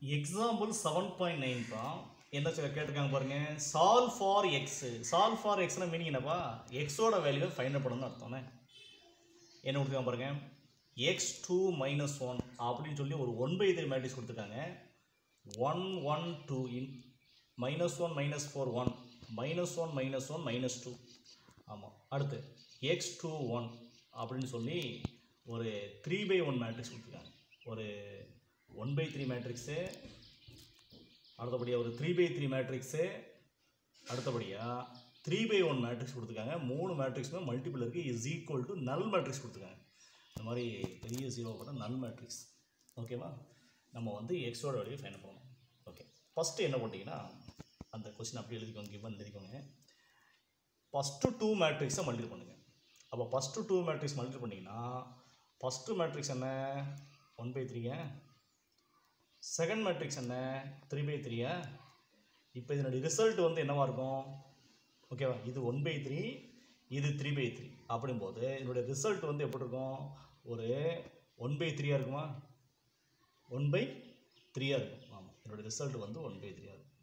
example seven point நைன்ப்பா என்ன சில கேட்டிருக்காங்க பாருங்க solve for X solve for எக்ஸ்னா மீனிங் என்னப்பா எக்ஸோட வேல்யூவை ஃபைண்ட் பண்ணணும்னு அர்த்தம்னே என்ன கொடுத்துருக்காங்க பாருங்க எக்ஸ் டூ மைனஸ் ஒன் அப்படின்னு சொல்லி ஒரு ஒன் பை த்ரீ மேட்ரிக்ஸ் கொடுத்துருக்காங்க one one two in minus one minus four one minus one minus one minus two ஆமாம் அடுத்து எக்ஸ் டூ ஒன் அப்படின்னு சொல்லி ஒரு த்ரீ பை ஒன் மேட்ரிக்ஸ் கொடுத்துருக்காங்க ஒரு ஒன் பை த்ரீ மேட்ரிக்ஸு அடுத்தபடியாக ஒரு த்ரீ பை த்ரீ மேட்ரிக்ஸு அடுத்தபடியாக த்ரீ பை ஒன் மேட்ரிக்ஸ் கொடுத்துருக்காங்க மூணு மேட்ரிக்ஸுமே மல்டிபிள் இருக்குது is equal to null matrix கொடுத்துருக்காங்க இந்த மாதிரி பெரிய ஜீரோ பண்ண நல் மேட்ரிக்ஸ் ஓகேவா நம்ம வந்து எக்ஸோட வழியை ஃபைன் பண்ணணும் ஓகே ஃபஸ்ட்டு என்ன பண்ணிட்டீங்கன்னா அந்த கொஸ்டின் அப்படியே எழுதிக்கோங்க கிவன் எழுதிக்கோங்க ஃபஸ்ட்டு டூ மேட்ரிக்ஸை மல்டிபிள் பண்ணுங்கள் அப்போ ஃபஸ்ட்டு டூ மேட்ரிக்ஸ் மல்டிபிள் பண்ணிங்கன்னா ஃபஸ்ட்டு மேட்ரிக்ஸ் என்ன ஒன் பை த்ரீங்க செகண்ட் மேட்ரிக்ஸ் என்ன த்ரீ பை த்ரீயா இப்போ இதனுடைய ரிசல்ட் வந்து என்னவா இருக்கும் ஓகேவா இது ஒன் பை த்ரீ இது த்ரீ பை த்ரீ அப்படிங்கும்போது இதனுடைய ரிசல்ட் வந்து எப்படி இருக்கும் ஒரு ஒன் பை த்ரீயாக இருக்குமா ஒன் பை த்ரீயாக இருக்கும் ஆமாம் என்னோட ரிசல்ட் வந்து ஒன் பை த்ரீயாக இருக்கும்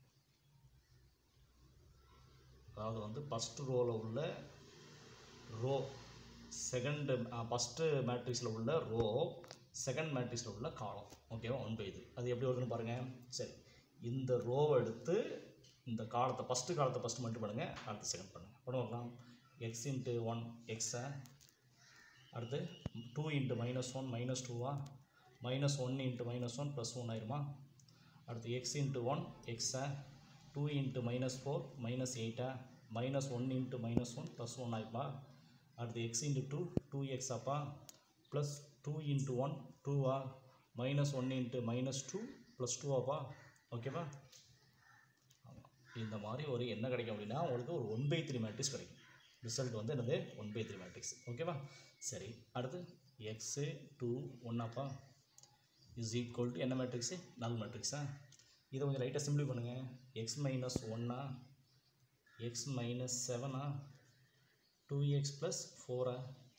அதாவது வந்து ஃபஸ்ட்டு ரோவில் உள்ள ரோ செகண்ட் ஃபஸ்ட்டு மேட்ரிக்ஸில் உள்ள ரோ செகண்ட் மேட்ரிக்ஸில் உள்ள காலம் ஓகேவா ஒன் பை த்ரீ அது எப்படி வருதுன்னு பாருங்கள் சரி இந்த ரோவை எடுத்து இந்த காலத்தை ஃபஸ்ட்டு காலத்தை ஃபஸ்ட்டு மட்டும் பண்ணுங்கள் அடுத்து செகண்ட் பண்ணுங்கள் பண்ண பார்க்கலாம் எக்ஸ் இன்ட்டு ஒன் எக்ஸை அடுத்து two into minus one minus டூவா minus one into minus one plus one ஆயிருமா அடுத்து எக்ஸ் இன்ட்டு ஒன் எக்ஸை two into minus four minus எயிட்டா minus one into minus one plus one ஆயிருப்பா அடுத்து X into two two X அப்பா plus two into one டூவா minus one into minus two plus டூவாப்பா ஓகேவா ஆமாம் இந்த மாதிரி ஒரு என்ன கிடைக்கும் அப்படின்னா உங்களுக்கு ஒரு ஒன் பை த்ரீ மேட்ரிக்ஸ் கிடைக்கும் ரிசல்ட் வந்து என்னது ஒன் பை த்ரீ மேட்ரிக்ஸ் ஓகேவா சரி அடுத்து எக்ஸு டூ ஒன்னாப்பா இஸ் ஈக்குவல் டு என்ன மேட்ரிக்ஸு நல் மேட்ரிக்ஸா இதை கொஞ்சம் லைட்டாக சிம்பிளி பண்ணுங்கள் எக்ஸ் மைனஸ் ஒன்னா எக்ஸ் மைனஸ் செவனா டூ எக்ஸ் ப்ளஸ் ஃபோரா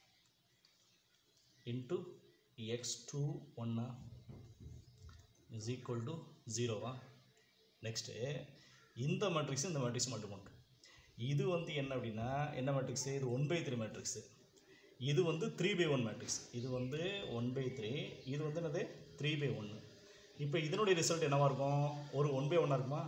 இன்ட்டு எக்ஸ் டூ ஒன்னா இஸ் ஈக்குவல் டு ஜீரோவா நெக்ஸ்ட்டு இந்த மேட்ரிக்ஸ் இந்த மேட்ரிக்ஸ் மட்டும் பண்ணுறோம் இது வந்து என்ன அப்படின்னா என்ன மேட்ரிக்ஸு இது ஒன் பை த்ரீ மேட்ரிக்ஸு இது வந்து த்ரீ பை ஒன் மேட்ரிக்ஸ் இது வந்து ஒன் பை த்ரீ இது வந்து என்னது த்ரீ பை ஒன்று இப்போ இதனுடைய ரிசல்ட் என்னவாக இருக்கும் ஒரு ஒன் பை ஒன்னாக இருக்குமா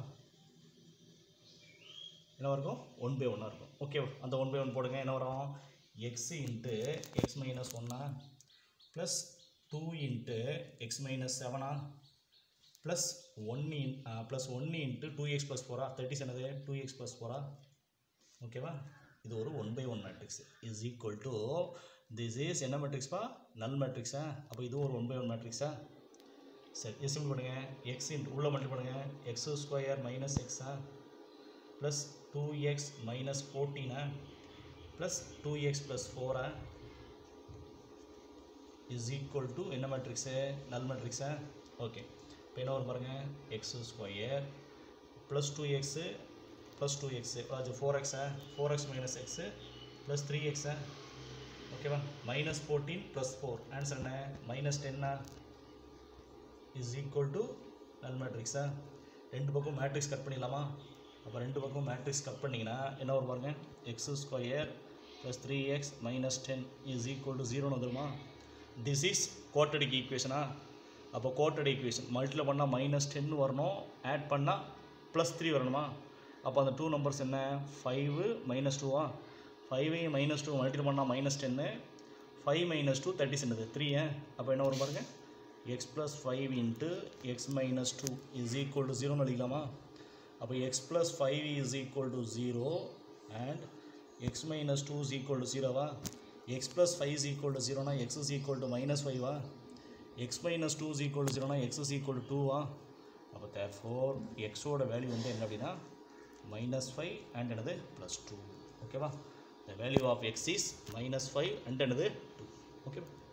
என்னவாக இருக்கும் ஒன் பை ஒன்னாக இருக்கும் ஓகே அந்த ஒன் பை ஒன் போடுங்க என்ன வரும் எக்ஸ் இன்ட்டு எக்ஸ் மைனஸ் ஒன்னா plus two into X minus செவனா plus one in plus one into two X plus ஃபோரா தேர்ட்டி என்னது டூ எக்ஸ் ப்ளஸ் ஃபோரா ஓகேவா இது ஒரு one by one matrix is equal to this is என்ன மேட்ரிக்ஸ்ப்பா நல் மேட்ரிக்ஸா அப்போ இது ஒரு ஒன் பை ஒன் மேட்ரிக்ஸா சரி இது சிம்பிள் பண்ணுங்கள் எக்ஸ் இன்ட் உள்ள மட்டும் பண்ணுங்கள் எக்ஸ் ஸ்கொயர் மைனஸ் எக்ஸா ப்ளஸ் டூ எக்ஸ் மைனஸ் ஃபோர்டீனா ப்ளஸ் டூ எக்ஸ் ப்ளஸ் ஃபோரா இஸ் ஈக்குவல் டு என்ன மேட்ரிக்ஸு நல் மேட்ரிக்ஸா ஓகே இப்போ என்ன வரும் பாருங்கள் X square plus two X plus two X அது ஃபோர் எக்ஸா four X minus X plus three எக்ஸா ஓகேவா minus fourteen plus four answer என்ன மைனஸ் டென்னா இஸ் ஈக்குவல் டு நல் மேட்ரிக்ஸா ரெண்டு பக்கம் மேட்ரிக்ஸ் கட் பண்ணிடலாமா அப்போ ரெண்டு பக்கம் மேட்ரிக்ஸ் கட் பண்ணிங்கன்னா என்ன வரும் பாருங்க X square plus three X minus ten is equal to ஜீரோன்னு வந்துருமா திஸ் இஸ் கோட்டடிக் ஈக்குவேஷனா அப்போ கோட்டட் ஈக்குவேஷன் மல்டியில் பண்ணால் மைனஸ் டென் வரணும் ஆட் பண்ணால் ப்ளஸ் த்ரீ வரணுமா அப்போ அந்த டூ நம்பர்ஸ் என்ன ஃபைவு மைனஸ் டூவா ஃபைவையும் மைனஸ் டூ மல்டியில் பண்ணால் மைனஸ் டென்னு ஃபைவ் மைனஸ் டூ தேர்ட்டி சென்னது த்ரீ அப்போ என்ன வரும் பாருங்க X plus five into X minus two is equal to ஜீரோன்னு எழுதிக்கலாமா அப்போ X plus five is equal to zero and X minus two is equal to ஜீரோவா X plus five is equal to ஜீரோனா X is equal to minus ஃபைவா X minus two is equal to ஜீரோனா X is equal to டூவா அப்போ therefore எக்ஸோட value வந்து என்ன அப்படின்னா மைனஸ் ஃபைவ் அண்ட் என்னது ப்ளஸ் டூ ஓகேவா the value of X is minus five and என்னது டூ ஓகேவா